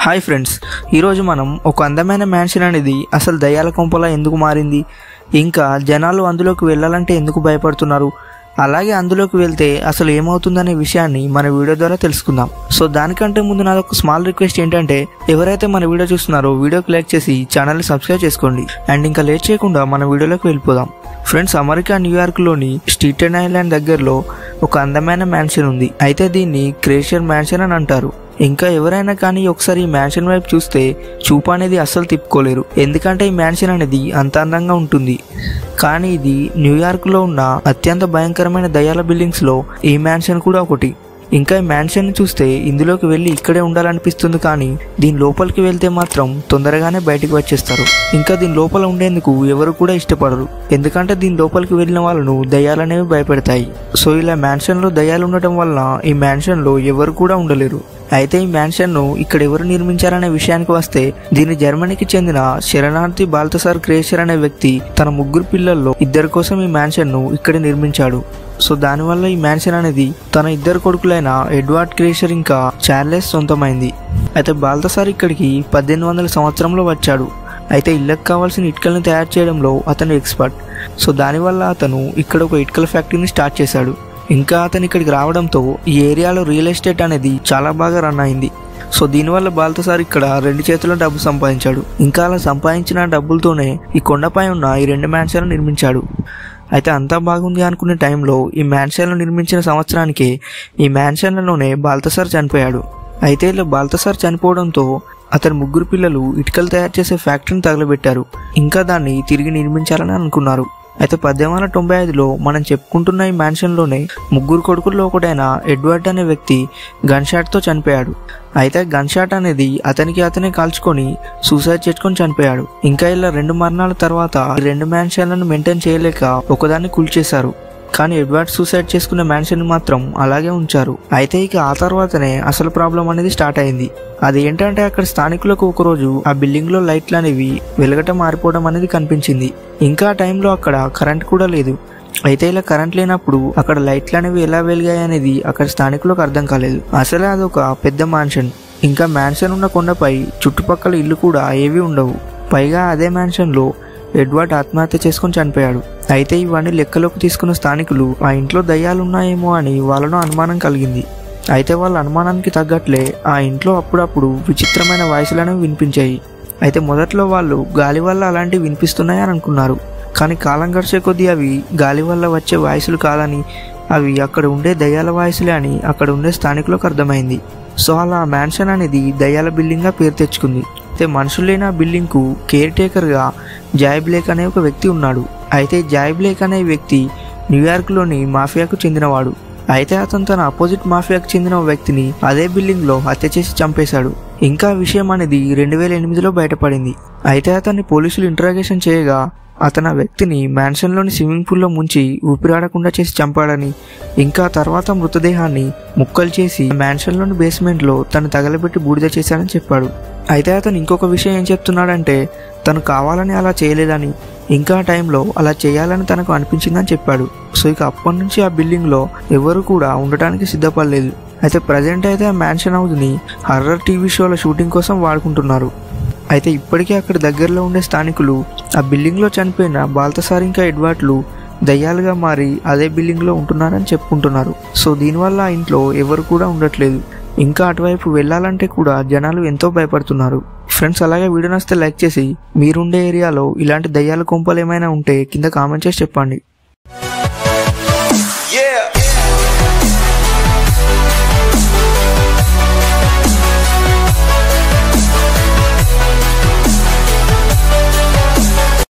Hi friends ఈరోజు మనం ఒక అందమైన మ్యాన్షన్ అనేది అసలు దయ్యాల కొంపలా ఎందుకు మారింది ఇంకా జనాలు అందులోకి వెళ్ళాలంటే ఎందుకు భయపడుతున్నారు అలాగే అందులోకి వెళ్తే అసలు ఏమవుతుందనే విషయాన్ని మన వీడియో ద్వారా తెలుసుకుందాం సో దానికంటే ముందు నాది ఒక స్మాల్ రిక్వెస్ట్ ఏంటంటే ఎవరైతే మన వీడియో చూస్తున్నారో వీడియోకి లైక్ చేసి ఛానల్ని సబ్స్క్రైబ్ చేసుకోండి అండ్ ఇంకా లేట్ చేయకుండా మన వీడియోలోకి వెళ్ళిపోదాం ఫ్రెండ్స్ అమెరికా న్యూయార్క్లోని స్టీటెన్ ఐలాండ్ దగ్గరలో ఒక అందమైన మ్యాన్షన్ ఉంది అయితే దీన్ని క్రేషియర్ మ్యాన్షన్ అని అంటారు ఇంకా ఎవరైనా కానీ ఒకసారి ఈ మ్యాన్షన్ వైపు చూస్తే చూపు అనేది అస్సలు తిప్పుకోలేరు ఎందుకంటే ఈ మ్యాన్షన్ అనేది అంత అందంగా ఉంటుంది కానీ ఇది న్యూయార్క్లో ఉన్న అత్యంత భయంకరమైన దయాల బిల్డింగ్స్లో ఈ మ్యాన్షన్ కూడా ఒకటి ఇంకా ఈ మ్యాన్షన్ చూస్తే ఇందులోకి వెళ్ళి ఇక్కడే ఉండాలనిపిస్తుంది కానీ దీని లోపలికి వెళ్తే మాత్రం తొందరగానే బయటికి వచ్చేస్తారు ఇంకా దీని లోపల ఉండేందుకు ఎవరు కూడా ఇష్టపడరు ఎందుకంటే దీని లోపలికి వెళ్ళిన వాళ్ళను దయ్యాలనేవి భయపెడతాయి సో ఇలా మ్యాన్షన్లో దయ్యాలు ఉండటం వలన ఈ మ్యాన్షన్లో ఎవరు కూడా ఉండలేరు అయితే ఈ మ్యాన్షన్ను ఇక్కడ ఎవరు నిర్మించారనే విషయానికి వస్తే దీన్ని జర్మనీకి చెందిన శరణార్థి బాల్తసార్ క్రేషర్ అనే వ్యక్తి తన ముగ్గురు పిల్లల్లో ఇద్దరి కోసం ఈ మ్యాన్షన్ను ఇక్కడ నిర్మించాడు సో దానివల్ల ఈ మ్యాన్షన్ అనేది తన ఇద్దరు కొడుకులైన ఎడ్వర్డ్ క్రేషర్ ఇంకా చార్లెస్ సొంతమైంది అయితే బాల్తసార్ ఇక్కడికి పద్దెనిమిది వందల సంవత్సరంలో వచ్చాడు అయితే ఇళ్ళకి కావాల్సిన ఇటుకలను తయారు చేయడంలో అతను ఎక్స్పర్ట్ సో దానివల్ల అతను ఇక్కడ ఒక ఇటుకల ఫ్యాక్టరీని స్టార్ట్ చేశాడు ఇంకా అతను ఇక్కడికి రావడంతో ఈ ఏరియాలో రియల్ ఎస్టేట్ అనేది చాలా బాగా రన్ అయింది సో దీనివల్ల బాల్తసార్ ఇక్కడ రెండు చేతుల్లో డబ్బు సంపాదించాడు ఇంకా అలా సంపాదించిన డబ్బులతోనే ఈ కొండపై ఉన్న ఈ రెండు మ్యాన్షన్లు నిర్మించాడు అయితే అంతా బాగుంది అనుకునే టైంలో ఈ మ్యాన్షన్లు నిర్మించిన సంవత్సరానికి ఈ మ్యాన్షన్లలోనే బాల్తసార్ చనిపోయాడు అయితే ఇలా బాల్తసార్ చనిపోవడంతో అతని ముగ్గురు పిల్లలు ఇటుకలు తయారు చేసే ఫ్యాక్టరీని తగలబెట్టారు ఇంకా దాన్ని తిరిగి నిర్మించాలని అనుకున్నారు అయితే పద్దెనిమిది వందల తొంభై ఐదులో మనం చెప్పుకుంటున్న ఈ మ్యాన్షన్లోనే ముగ్గురు కొడుకుల్లో ఒకటైన ఎడ్వర్డ్ అనే వ్యక్తి గన్ షాట్తో చనిపోయాడు అయితే గన్ షాట్ అనేది అతనికి అతనే కాల్చుకొని సూసైడ్ చేసుకొని చనిపోయాడు ఇంకా ఇలా రెండు మరణాల తర్వాత ఈ రెండు మ్యాన్షన్లను మెయింటైన్ చేయలేక ఒకదాన్ని కూల్చేశారు కానీ ఎడ్వర్డ్ సూసైడ్ చేసుకున్న మ్యాన్షన్ మాత్రం అలాగే ఉంచారు అయితే ఇక ఆ తర్వాతనే అసలు ప్రాబ్లం అనేది స్టార్ట్ అయింది అది ఏంటంటే అక్కడ స్థానికులకు ఒకరోజు ఆ బిల్డింగ్ లో లైట్లు అనేవి వెలగటం మారిపోవడం అనేది కనిపించింది ఇంకా ఆ టైంలో అక్కడ కరెంట్ కూడా లేదు అయితే ఇలా కరెంట్ లేనప్పుడు అక్కడ లైట్లు అనేవి ఎలా వెలిగాయి అనేది అక్కడ స్థానికులకు అర్థం కాలేదు అసలే అదొక పెద్ద మ్యాన్షన్ ఇంకా మ్యాన్షన్ ఉన్న కొండపై చుట్టుపక్కల ఇల్లు కూడా ఏవి ఉండవు పైగా అదే మ్యాన్షన్లో ఎడ్వర్డ్ ఆత్మహత్య చేసుకుని చనిపోయాడు అయితే ఇవన్నీ లెక్కలోకి తీసుకున్న స్థానికులు ఆ ఇంట్లో దయ్యాలున్నాయేమో అని వాళ్ళలో అనుమానం కలిగింది అయితే వాళ్ళ అనుమానానికి తగ్గట్లే ఆ ఇంట్లో అప్పుడప్పుడు విచిత్రమైన వాయిస్లు అనేవి వినిపించాయి అయితే మొదట్లో వాళ్ళు గాలి వల్ల అలాంటివి వినిపిస్తున్నాయని అనుకున్నారు కానీ కాలం గడిచే కొద్దీ అవి గాలి వల్ల వచ్చే వాయిస్లు కాదని అవి అక్కడ ఉండే దయ్యాల వాయిస్లే అని అక్కడ ఉండే స్థానికులకు అర్థమైంది సో అలా ఆ మ్యాన్షన్ అనేది దయ్యాల బిల్డింగ్గా పేరు తెచ్చుకుంది అయితే మనుషులు లేని ఆ బిల్డింగ్కు కేర్ టేకర్గా జాయ్ బ్లేక్ అనే ఒక వ్యక్తి ఉన్నాడు అయితే జాయ్ బ్లేక్ అనే వ్యక్తి న్యూయార్క్లోని మాఫియాకు చెందినవాడు అయితే అతను తన అపోజిట్ మాఫియాకు చెందిన ఒక వ్యక్తిని అదే బిల్డింగ్లో హత్య చేసి చంపేశాడు ఇంకా ఆ విషయం అనేది రెండు వేల ఎనిమిదిలో బయటపడింది అయితే అతన్ని పోలీసులు ఇంటరాగేషన్ చేయగా అతను ఆ వ్యక్తిని మ్యాన్షన్లోని స్విమ్మింగ్ పూల్లో ముంచి ఊపిరాడకుండా చేసి చంపాడని ఇంకా తర్వాత మృతదేహాన్ని ముక్కలు చేసి మ్యాన్షన్లోని బేస్మెంట్లో తను తగలబెట్టి బూడిద చేశాడని చెప్పాడు అయితే అతను ఇంకొక విషయం ఏం చెప్తున్నాడంటే తను కావాలని అలా చేయలేదని ఇంకా ఆ టైంలో అలా చేయాలని తనకు అనిపించిందని చెప్పాడు సో ఇక అప్పటి నుంచి ఆ బిల్డింగ్లో ఎవరు కూడా ఉండటానికి సిద్ధపడలేదు అయితే ప్రజెంట్ అయితే ఆ మ్యాన్షన్ హౌస్ని హర్రర్ టీవీ షోల షూటింగ్ కోసం వాడుకుంటున్నారు అయితే ఇప్పటికే అక్కడ దగ్గరలో ఉండే స్థానికులు ఆ బిల్డింగ్లో చనిపోయిన బాల్తసార్ ఇంకా ఎడ్వర్డ్లు దయ్యాలుగా మారి అదే బిల్డింగ్లో ఉంటున్నారని చెప్పుకుంటున్నారు సో దీనివల్ల ఆ ఇంట్లో ఎవరు కూడా ఉండట్లేదు ఇంకా అటువైపు వెళ్ళాలంటే కూడా జనాలు ఎంతో భయపడుతున్నారు ఫ్రెండ్స్ అలాగే వీడియో నచ్చితే లైక్ చేసి మీరుండే ఏరియాలో ఇలాంటి దయ్యాల కొంపలు ఏమైనా ఉంటే కింద కామెంట్ చేసి చెప్పండి Yeah.